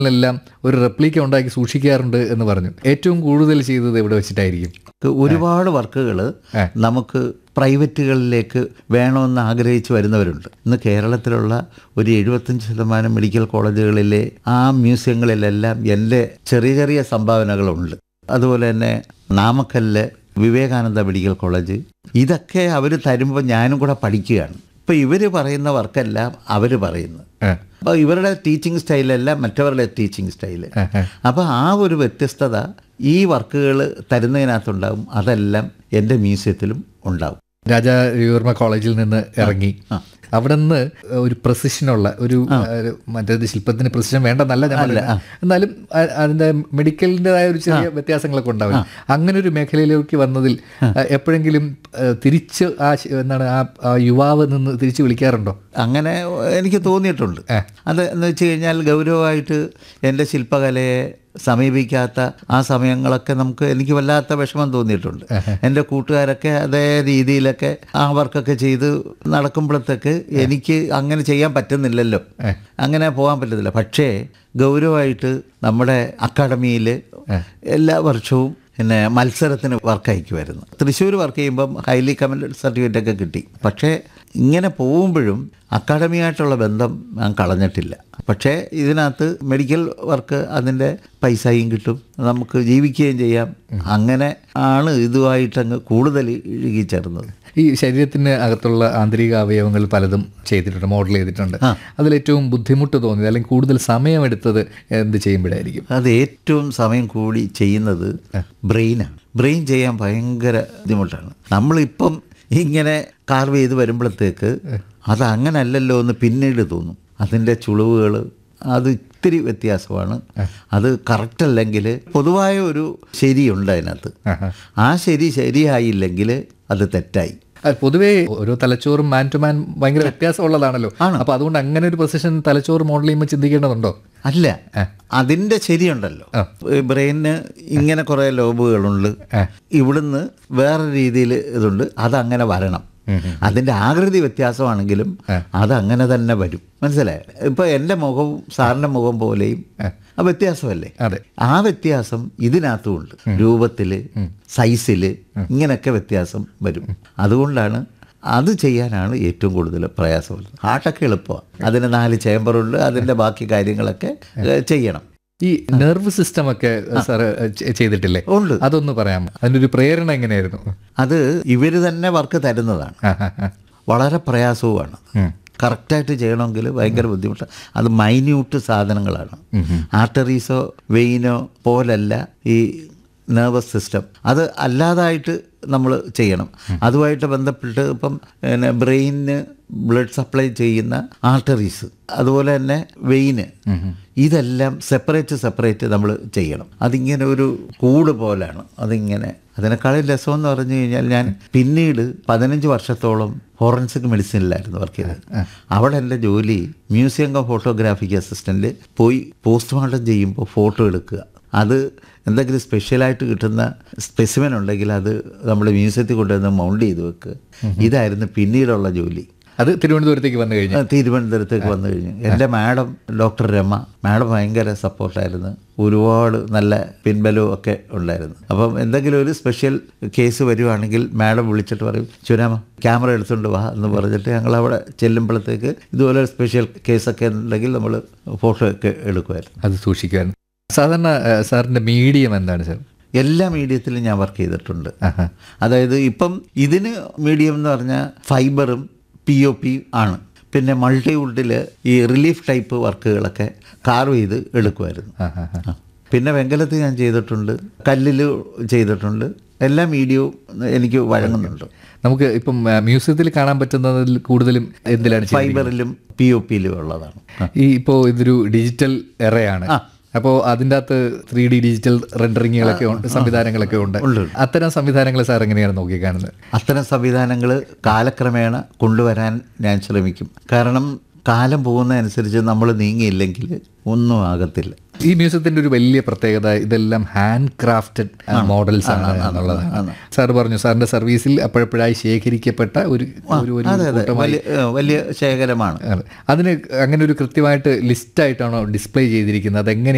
എല്ലാം ഒരു റെപ്ലിക്ക ഉണ്ടാക്കി സൂക്ഷിക്കാറുണ്ട് എന്ന് പറഞ്ഞു ഏറ്റവും കൂടുതൽ ചെയ്തത് എവിടെ വെച്ചിട്ടായിരിക്കും ഒരുപാട് വർക്കുകൾ ഏ. നമുക്ക് പ്രൈവറ്റുകളിലേക്ക് വേണമെന്ന് ആഗ്രഹിച്ച് വരുന്നവരുണ്ട് ഇന്ന് കേരളത്തിലുള്ള ഒരു എഴുപത്തഞ്ച് ശതമാനം മെഡിക്കൽ കോളേജുകളിലെ ആ മ്യൂസിയങ്ങളിലെല്ലാം എൻ്റെ ചെറിയ ചെറിയ സംഭാവനകളുണ്ട് അതുപോലെ തന്നെ നാമക്കല്ല് വിവേകാനന്ദ മെഡിക്കൽ കോളേജ് ഇതൊക്കെ അവർ തരുമ്പോൾ ഞാനും കൂടെ പഠിക്കുകയാണ് ഇപ്പോൾ ഇവർ പറയുന്ന വർക്കെല്ലാം അവർ പറയുന്നു ഏ, അപ്പോൾ ഇവരുടെ ടീച്ചിങ് സ്റ്റൈലല്ല മറ്റവരുടെ ടീച്ചിങ് സ്റ്റൈല് ഏ, ഏ. അപ്പോൾ ആ ഒരു വ്യത്യസ്തത ഈ വർക്കുകൾ തരുന്നതിനകത്തുണ്ടാകും അതെല്ലാം എൻ്റെ മ്യൂസിയത്തിലും ഉണ്ടാവും രാജാ രവിവർമ്മ കോളേജിൽ നിന്ന് ഇറങ്ങി അവിടെ നിന്ന് ഒരു പ്രസിഷനുള്ള ഒരു ഒരു മറ്റേത് ശില്പത്തിന് പ്രസിഷൻ വേണ്ടെന്നല്ല ഞാൻ പറയുന്നത്. എന്നാലും അ- അതിന്റെ മെഡിക്കലിൻ്റെതായ ഒരു ചെറിയ വ്യത്യാസങ്ങളൊക്കെ ഉണ്ടാവും അങ്ങനെ ഒരു മേഖലയിലേക്ക് വന്നതിൽ അഹ്, എപ്പോഴെങ്കിലും അഹ്, തിരിച്ച് ആ ശി- എന്താണ് ആ ആ യുവാവ് നിന്ന് തിരിച്ച് വിളിക്കാറുണ്ടോ അങ്ങനെ എനിക്ക് തോന്നിയിട്ടുണ്ട് അത് എന്ന് വെച്ച് കഴിഞ്ഞാൽ ഗൗരവമായിട്ട് എൻ്റെ ശില്പകലയെ സമീപിക്കാത്ത ആ സമയങ്ങളൊക്കെ നമുക്ക് എനിക്ക് വല്ലാത്ത വിഷമം തോന്നിയിട്ടുണ്ട് എൻ്റെ കൂട്ടുകാരൊക്കെ അതേ രീതിയിലൊക്കെ ആ വർക്കൊക്കെ ചെയ്ത് നടക്കുമ്പോഴത്തേക്ക് എനിക്ക് അങ്ങനെ ചെയ്യാൻ പറ്റുന്നില്ലല്ലോ അങ്ങനെ പോകാൻ പറ്റത്തില്ല പക്ഷേ ഗൗരവമായിട്ട് നമ്മുടെ അക്കാഡമിയിൽ എല്ലാ വർഷവും പിന്നെ മത്സരത്തിന് വർക്ക് അയക്കുമായിരുന്നു തൃശ്ശൂർ വർക്ക് ചെയ്യുമ്പം ഹൈലി കമൻഡ് സർട്ടിഫിക്കറ്റ് ഒക്കെ കിട്ടി പക്ഷേ ഇങ്ങനെ പോകുമ്പോഴും അക്കാഡമിയായിട്ടുള്ള ബന്ധം ഞാൻ കളഞ്ഞിട്ടില്ല പക്ഷേ ഇതിനകത്ത് മെഡിക്കൽ വർക്ക് അതിൻ്റെ പൈസയും കിട്ടും നമുക്ക് ജീവിക്കുകയും ചെയ്യാം അങ്ങനെ ആണ് ഇതുമായിട്ടങ്ങ് കൂടുതൽ ഇഴുകിച്ചേർന്നത് ഈ ശരീരത്തിന് അകത്തുള്ള ആന്തരിക അവയവങ്ങൾ പലതും ചെയ്തിട്ടുണ്ട് മോഡൽ ചെയ്തിട്ടുണ്ട് അതിലേറ്റവും ബുദ്ധിമുട്ട് തോന്നിയത് അല്ലെങ്കിൽ കൂടുതൽ സമയമെടുത്തത് എന്ത് ചെയ്യുമ്പോഴായിരിക്കും അത് ഏറ്റവും സമയം കൂടി ചെയ്യുന്നത് ബ്രെയിനാണ് ബ്രെയിൻ ചെയ്യാൻ ഭയങ്കര ബുദ്ധിമുട്ടാണ് നമ്മളിപ്പം ഇങ്ങനെ കാർവ് ചെയ്ത് വരുമ്പോഴത്തേക്ക് അത് അങ്ങനല്ലല്ലോ എന്ന് പിന്നീട് തോന്നും അതിൻ്റെ ചുളിവുകൾ അത് ഇത്തിരി വ്യത്യാസമാണ് അത് കറക്റ്റ് അല്ലെങ്കിൽ പൊതുവായ ഒരു ശരിയുണ്ട് അതിനകത്ത് ആ ശരി ശരിയായില്ലെങ്കിൽ അത് തെറ്റായി അത് പൊതുവേ ഓരോ തലച്ചോറും മാൻ ടു മാൻ ഭയങ്കര വ്യത്യാസമുള്ളതാണല്ലോ അപ്പൊ അതുകൊണ്ട് അങ്ങനെ ഒരു പൊസിഷൻ തലച്ചോറ് മോഡൽ ചെയ്യുമ്പോൾ ചിന്തിക്കേണ്ടതുണ്ടോ അല്ല അതിൻ്റെ ശരിയുണ്ടല്ലോ ബ്രെയിനിന് ഇങ്ങനെ കുറേ ലോബുകളുണ്ട് ഇവിടുന്ന് വേറെ രീതിയിൽ ഇതുണ്ട് അതങ്ങനെ വരണം അതിൻ്റെ ആകൃതി വ്യത്യാസമാണെങ്കിലും അതങ്ങനെ തന്നെ വരും മനസ്സിലായോ ഇപ്പൊ എൻ്റെ മുഖവും സാറിൻ്റെ മുഖം പോലെയും ആ വ്യത്യാസമല്ലേ അതെ ആ വ്യത്യാസം ഇതിനകത്തുമുണ്ട് രൂപത്തിൽ സൈസിൽ ഇങ്ങനെയൊക്കെ വ്യത്യാസം വരും അതുകൊണ്ടാണ് അത് ചെയ്യാനാണ് ഏറ്റവും കൂടുതൽ പ്രയാസമുള്ളത് ഹാർട്ടൊക്കെ എളുപ്പമാണ് അതിന് നാല് ചേമ്പറുണ്ട് അതിൻ്റെ ബാക്കി കാര്യങ്ങളൊക്കെ ഏ, ചെയ്യണം ഈ നെർവ് സിസ്റ്റം ഒക്കെ സാർ ചെയ്തിട്ടില്ലേ ഉണ്ട് അതൊന്ന് പറയാമോ അതിന്റെ ഒരു പ്രേരണ എങ്ങനെയായിരുന്നു അത് ഇവർ തന്നെ വർക്ക് തരുന്നതാണ് ആ, ആ, ആ. വളരെ പ്രയാസവുമാണ് ഉം. കറക്റ്റായിട്ട് ചെയ്യണമെങ്കിൽ ഭയങ്കര ബുദ്ധിമുട്ടാണ് അത് മൈന്യൂട്ട് സാധനങ്ങളാണ് ആർട്ടറീസോ വെയിനോ പോലല്ല ഈ നെർവസ് സിസ്റ്റം അത് അല്ലാതായിട്ട് നമ്മൾ ചെയ്യണം അതുമായിട്ട് ബന്ധപ്പെട്ട് ഇപ്പം പിന്നെ ബ്രെയിനിന് ബ്ലഡ് സപ്ലൈ ചെയ്യുന്ന ആർട്ടറീസ് അതുപോലെ തന്നെ വെയിന് ഇതെല്ലാം സെപ്പറേറ്റ് സെപ്പറേറ്റ് നമ്മൾ ചെയ്യണം അതിങ്ങനെ ഒരു കൂട് പോലാണ് അതിങ്ങനെ അതിനേക്കാളും രസം എന്ന് പറഞ്ഞു കഴിഞ്ഞാൽ ഞാൻ പിന്നീട് പതിനഞ്ച് വർഷത്തോളം ഫോറൻസിക് മെഡിസിനിലായിരുന്നു വർക്ക് ചെയ്തത് അവിടെ എൻ്റെ ജോലി മ്യൂസിയം ഓഫ് ഫോട്ടോഗ്രാഫിക് അസിസ്റ്റൻ്റ് പോയി പോസ്റ്റ്മോർട്ടം ചെയ്യുമ്പോൾ ഫോട്ടോ എടുക്കുക അത് എന്തെങ്കിലും സ്പെഷ്യലായിട്ട് കിട്ടുന്ന സ്പെസിമെൻ ഉണ്ടെങ്കിൽ അത് നമ്മൾ മ്യൂസിയത്തിൽ കൊണ്ടുവന്ന് മൗണ്ട് ചെയ്ത് വെക്കുക ഇതായിരുന്നു പിന്നീടുള്ള ജോലി അത് തിരുവനന്തപുരത്തേക്ക് വന്നു കഴിഞ്ഞു ആ, തിരുവനന്തപുരത്തേക്ക് വന്നു കഴിഞ്ഞു എൻ്റെ മാഡം ഡോക്ടർ രമ മാഡം ഭയങ്കര സപ്പോർട്ടായിരുന്നു ഒരുപാട് നല്ല പിൻബലവും ഒക്കെ ഉണ്ടായിരുന്നു അപ്പം എന്തെങ്കിലും ഒരു സ്പെഷ്യൽ കേസ് വരുവാണെങ്കിൽ മാഡം വിളിച്ചിട്ട് പറയും ചുരാമ ക്യാമറ എടുത്തുകൊണ്ട് വാ എന്ന് പറഞ്ഞിട്ട് ഞങ്ങൾ അവിടെ ചെല്ലുമ്പോഴത്തേക്ക് ഇതുപോലെ സ്പെഷ്യൽ കേസൊക്കെ ഉണ്ടെങ്കിൽ നമ്മൾ ഫോട്ടോ ഒക്കെ എടുക്കുമായിരുന്നു അത് സൂക്ഷിക്കുമായിരുന്നു സാധാരണ ആ, സാറിന്റെ മീഡിയം എന്താണ് സാർ എല്ലാ മീഡിയത്തിലും ഞാൻ വർക്ക് ചെയ്തിട്ടുണ്ട് അതായത് ഇപ്പം ഇതിന് മീഡിയം എന്ന് പറഞ്ഞാൽ ഫൈബറും പി ഒ പി ആണ് പിന്നെ മൾട്ടിവുഡിൽ ഈ റിലീഫ് ടൈപ്പ് വർക്കുകളൊക്കെ കാർവ് ചെയ്ത് എടുക്കുമായിരുന്നു ആ, ആ, ആ. ആ. പിന്നെ വെങ്കലത്ത് ഞാൻ ചെയ്തിട്ടുണ്ട് കല്ലിൽ ചെയ്തിട്ടുണ്ട് എല്ലാ മീഡിയവും എനിക്ക് വഴങ്ങുന്നുണ്ട് നമുക്ക് ഇപ്പം ആ, മ്യൂസിയത്തിൽ കാണാൻ പറ്റുന്നതിൽ കൂടുതലും എന്തിലാണ് ചെയ്യുന്നത്? ഫൈബറിലും പി ഒ പിയിലും ഉള്ളതാണ് ഈ ഇപ്പോൾ ഇതൊരു ഡിജിറ്റൽ എറയാണ് അപ്പോൾ അതിൻ്റെ അകത്ത് ത്രീ ഡി ഡിജിറ്റൽ റെൻഡറിങ്ങുകളൊക്കെ ഉണ്ട് സംവിധാനങ്ങളൊക്കെ ഉണ്ട് അത്തരം സംവിധാനങ്ങൾ സാർ എങ്ങനെയാണ് നോക്കി കാണുന്നത് അത്തരം സംവിധാനങ്ങൾ കാലക്രമേണ കൊണ്ടുവരാൻ ഞാൻ ശ്രമിക്കും കാരണം കാലം പോകുന്നതനുസരിച്ച് നമ്മൾ നീങ്ങിയില്ലെങ്കിൽ ഒന്നും ആകത്തില്ല ഈ മ്യൂസിയത്തിന്റെ ഒരു വലിയ പ്രത്യേകത ഇതെല്ലാം ഹാൻഡ് ക്രാഫ്റ്റഡ് മോഡൽസ് ആണ് എന്നുള്ളതാണ് സാർ പറഞ്ഞു സാറിന്റെ സർവീസിൽ അപ്പോഴപ്പോഴായി ശേഖരിക്കപ്പെട്ട ഒരു ഒരു ഒരു അതെ അതെ വലിയ ഏ, വലിയ ശേഖരമാണ് ആണ്. അതിന് അങ്ങനെ ഒരു കൃത്യമായിട്ട് ലിസ്റ്റായിട്ടാണോ ഡിസ്പ്ലേ ചെയ്തിരിക്കുന്നത് അതെങ്ങനെ